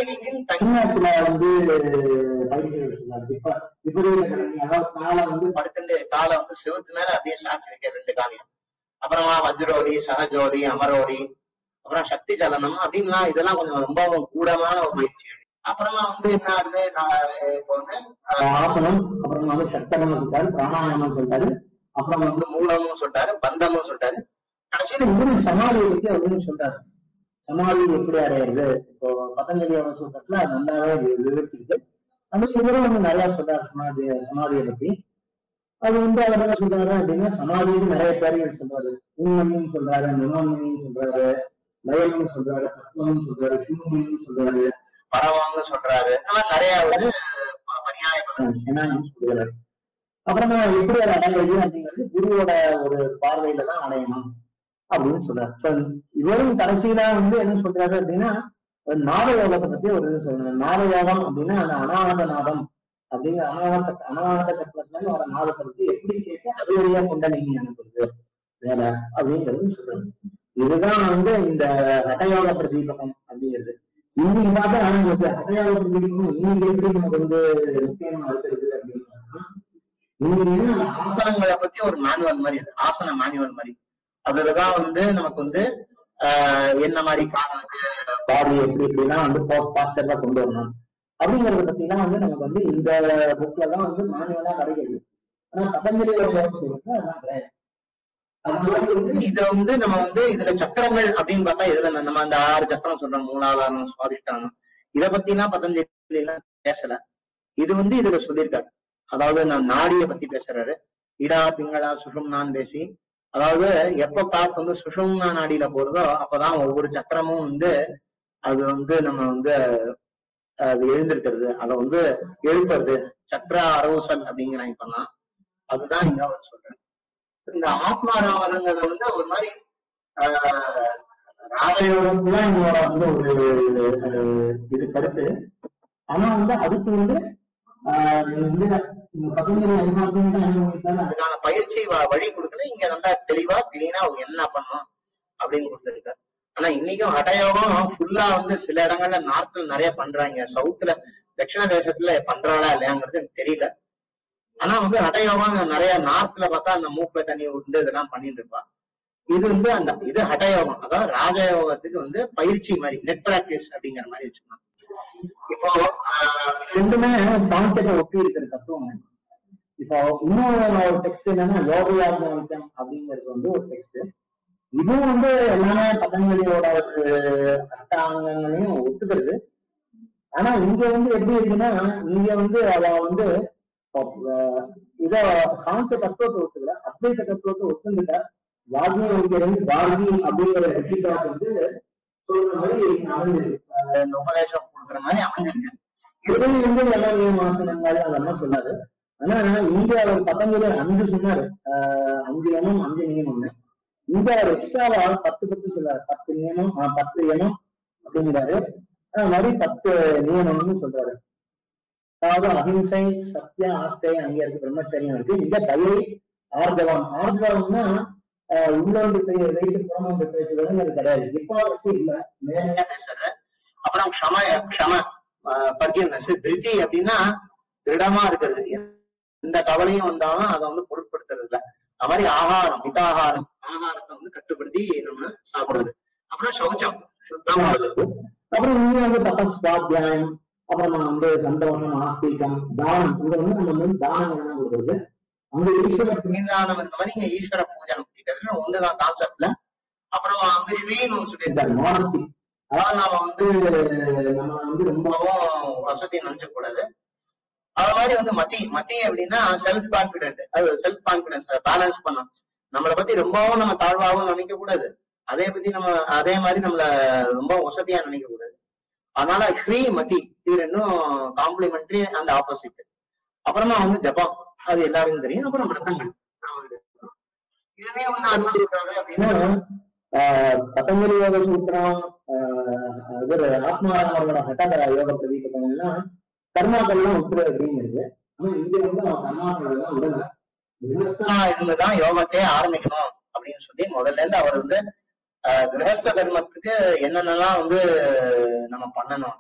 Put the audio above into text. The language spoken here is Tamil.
குண்டலினிக்கும் தனி தமிழ்நாட்டுல வந்து பயிர்கள் சொன்னார் இப்ப விபரீத கரணி அதாவது காலை வந்து படுத்துட்டு காலை வந்து சிவத்து மேல அப்படியே சாக்கி வைக்க ரெண்டு காலையும் அப்புறமா வஜ்ரோலி சகஜோலி அமரோலி அப்புறம் சக்தி சலனம் அப்படின்லாம் இதெல்லாம் கொஞ்சம் ரொம்பவும் கூடமான ஒரு பயிற்சி அப்புறமா வந்து என்ன ஆகுது நான் இப்போ வந்து ஆஹ், ஆசனம் அப்புறம் வந்து சட்டனம் சொல்றாரு பிராணாயாமம் சொல்றாரு அப்புறம் வந்து வந்து மூலமும் சொல்லிட்டாரு பந்தமும் சொல்லிட்டாரு கடைசியில குரு சமாதியை பத்தி அவரும் சொல்றாரு சமாதி எப்படி அடையிறது இப்போ பதஞ்சலியோட சூத்திரத்துல அது நல்லாவே வி- விவரிச்சிருக்கு அந்த இவரும் வந்து நிறைய சொல்றாரு சமாதி சமாதியை பத்தி அது வந்து அவர் என்ன சொல்றாரு அப்படின்னா சமாதிக்கு நிறைய பேர்கள் சொல்றாரு உண்மணின்னு சொல்றாரு மனோன்மணின்னு சொல்றாரு லயம்னு சொல்றாரு தத்துவம்னு சொல்றாரு சிவமணின்னு சொல்றாரு பரவாங்க சொல்றாரு இந்த மாதிரி நிறைய வந்து பரியாய பதம். என்னன்னு சொல்றாரு அப்புறமா எப்படி அதை அடையிறது அப்படிங்கிறது குருவோட ஒரு பார்வையில தான் அடையணும் அப்படின்னு சொல்றாரு So, இவரும் கடைசியில வந்து என்ன சொல்றாரு அப்படின்னா ஒரு நாத யோகத்தை பத்தி ஒரு இது சொல்றாரு நாத யோகம் அப்படின்னா அந்த அனாத நாதம் அப்படிங்கிற அனாத அனாத சக்கரத்துல வர நாதத்தை பத்தி எப்படி கேட்டு அது வழியா குண்டலினி அனுப்புறது வேற அப்படிங்கிறது சொல்றாரு இதுதான் வந்து இந்த ஹட்டயோக பிரதீபகம் அப்படிங்கிறது இன்னைக்கு பார்த்தா நமக்கு ஹட்டயோக பிரதீபகம் இன்னைக்கு எப்படி நமக்கு வந்து முக்கியமா இருக்கிறது அப்படின்னா இன்னைக்கு என்ன ஆசனங்களை பத்தி ஒரு மேனுவல் மாதிரி அது ஆசன மேனுவல் மாதிரி அதுலதான் வந்து நமக்கு வந்து ஆஹ் என்ன மாதிரி காலம் பாடி எப்படி எப்படிலாம் வந்து பாஸ்டர்ல கொண்டு வரணும் அப்படிங்கறத பத்தி எல்லாம் வந்து நமக்கு வந்து இந்த புக்ல தான் வந்து மானுவலா கிடைக்குது ஆனா பதஞ்சலியோட யோகம் சொல்றது அதெல்லாம் கிடையாது அதனால வந்து இத வந்து நம்ம வந்து இதுல சக்கரங்கள் அப்படின்னு பார்த்தா இதுல நம்ம அந்த ஆறு சக்கரம் சொல்றோம் மூலாதாரம் சுவாதிஷ்டானம் இத பத்தி எல்லாம் பதஞ்சலி எல்லாம் பேசல இது வந்து இதுல சொல்லியிருக்காரு அதாவது நான் நாடிய பத்தி பேசுறாரு இடா பிங்களா சுஷும்னான்னு பேசி அதாவது எப்ப காத்து வந்து சுஷும்னா நாடியில போறதோ அப்பதான் ஒவ்வொரு சக்கரமும் வந்து அது வந்து நம்ம வந்து அது எழுந்திருக்கிறது அதை வந்து எழுப்புறது சக்கர அரவுசல் அப்படிங்கிறாங்க இப்பெல்லாம் அதுதான் இங்க அவர் சொல்றேன் இந்த ஆத்மா ராவணங்கிறது வந்து ஒரு மாதிரி ஆஹ், ராஜயோகத்துல என்னோட வந்து ஒரு அஹ், இது கருத்து ஆனா வந்து அதுக்கு வந்து ஆஹ், இது வந்து இந்த பதஞ்சலி அதிகாரத்தையும் தான் அனுபவித்தாலும் அதுக்கான பயிற்சி வ- வழி கொடுக்கல இங்க நல்லா தெளிவா கிளீனா அவங்க என்ன பண்ணணும் அப்படின்னு கொடுத்துருக்காரு ஆனா இன்னைக்கும் ஹடயோகம் ஃபுல்லா வந்து சில இடங்கள்ல நார்த்ல நிறைய பண்றாங்க சவுத்துல தட்சிண தேசத்துல பண்றாளா இல்லையாங்கிறது எனக்கு தெரியல ஆனா வந்து ஹடயோகம் நிறைய நார்த்ல பார்த்தா அந்த மூக்குல தண்ணி விட்டு இதெல்லாம் பண்ணிட்டு இருப்பா இது வந்து அந்த இது ஹடயோகம் அதாவது ராஜயோகத்துக்கு வந்து பயிற்சி மாதிரி நெட் பிராக்டிஸ் அப்படிங்கிற மாதிரி வச்சுக்கணும் இப்போ ஆஹ், ரெண்டுமே சாங்கியத்தை ஒட்டி இருக்கிற தத்துவம் இப்போ இன்னொரு டெக்ஸ்ட் என்னன்னா யோகயாத்மவிக்கம் அப்படிங்கிறது வந்து ஒரு டெக்ஸ்ட் இதுவும் வந்து எல்லாமே பதஞ்சலியோட ஒரு அஷ்டாங்கங்களையும் ஒத்துக்கிறது ஆனா இங்க வந்து எப்படி இருக்குன்னா இங்க வந்து அவ வந்து அஹ், இத சாந்த தத்துவத்தை ஒத்துக்கல அத்வைத தத்துவத்தை ஒத்துக்கிட்ட வாகிய இருந்து கார்கி அப்படிங்கிற ரிஷிகாஸ் வந்து சொல்ற மாதிரி அமைஞ்சது இந்த உபதேசம் கொடுக்குற மாதிரி அமைஞ்சிருக்கு இதுலயும் வந்து எல்லா மாசனங்கள் அதெல்லாம் சொன்னாரு ஆனா இங்க அவர் பத்தொன்பது அஞ்சு சொன்னாரு ஆஹ் அஞ்சு எண்ணம் அஞ்சு நியமம்னு இங்க அவர் எக்ஸ்ட்ராவா பத்து பத்து சொல்றாரு பத்து நியமம் ஆஹ் பத்து எண்ணம் அப்படிங்கிறாரு ஆஹ் மாதிரி பத்து நியமம்னு சொல்றாரு அதாவது அஹிம்சை சத்திய ஆஸ்தை அங்க இருக்கு பிரம்மச்சரியம் இருக்கு இங்க தயை ஆர்ஜவம் ஆர்ஜவம்னா ஆஹ் உள்ளொன்று பெய்- வைத்து புறமொன்று பேசுறதுங்கிறது கிடையாது இப்போ இல்ல நேரடியா பேசுறது அப்புறம் க்ஷம க்ஷம பர்கியனஸ் திருச்சி அப்படின்னா திருடமா இருக்கிறது எந்த கவலையும் வந்தாலும் அதை வந்து பொருட்படுத்துறது இல்ல அது மாதிரி ஆகாரம் மிதாகாரம் ஆகாரத்தை வந்து கட்டுப்படுத்தி நம்ம சாப்பிடுறது அப்புறம் சௌச்சம் சுத்தமா இருக்கிறது. அப்புறம் இங்க வந்து தபஸ் சுவாத்தியாயம் அப்புறம் நம்ம வந்து சந்தோஷம் ஆஸ்திகம் தானம் இங்க வந்து நம்ம வந்து தானம் என்ன கொடுக்குறது அங்க ஈஸ்வர மீதானம் இந்த மாதிரி இங்க ஈஸ்வர பூஜனம் கிட்டத்தட்ட ஒண்ணுதான் கான்செப்ட்ல அப்புறமா வந்து ஸ்ரீன்னு ஒண்ணு சொல்லியிருக்காரு மானசி அதாவது நாம வந்து நம்ம வந்து ரொம்ப ரொம்பவும் வசதி நினைச்ச கூடாது அது மாதிரி வந்து மத்தி மத்தி அப்படின்னா செல்ஃப் கான்பிடென்ட் அது செல்ஃப் கான்பிடன்ஸ் பேலன்ஸ் பண்ணணும் நம்மளை பத்தி ரொம்பவும் நம்ம தாழ்வாகவும் நினைக்க கூடாது அதே பத்தி நம்ம அதே மாதிரி நம்மள ரொம்ப வசதியா நினைக்க கூடாது அதனால ஃப்ரீ மத்தி இது ரெண்டும் காம்ப்ளிமெண்ட்ரி அண்ட் ஆப்போசிட் அப்புறமா வந்து ஜப்பான் அது எல்லாருக்கும் தெரியும் அப்புறம் விரதங்கள் இதுவே வந்து அருள் சொல்றாரு அப்படின்னா ஆஹ் பதஞ்சலி யோக சூத்திரம் ஆஹ் இவர் ஆத்மாராமரோட ஹட்டகர யோக பிரதீபம்னா கர்மாக்கள்லாம் உத்தரவு அப்படிங்கிறது ஆனா இங்க வந்து அவன் கர்மாக்கள் எல்லாம் விடல கிரகஸ்தனா இருந்துதான் யோகத்தையே ஆரம்பிக்கணும் அப்படின்னு சொல்லி முதல்ல இருந்து அவர் வந்து ஆஹ் கிரகஸ்த தர்மத்துக்கு என்னென்னலாம் வந்து நம்ம பண்ணணும்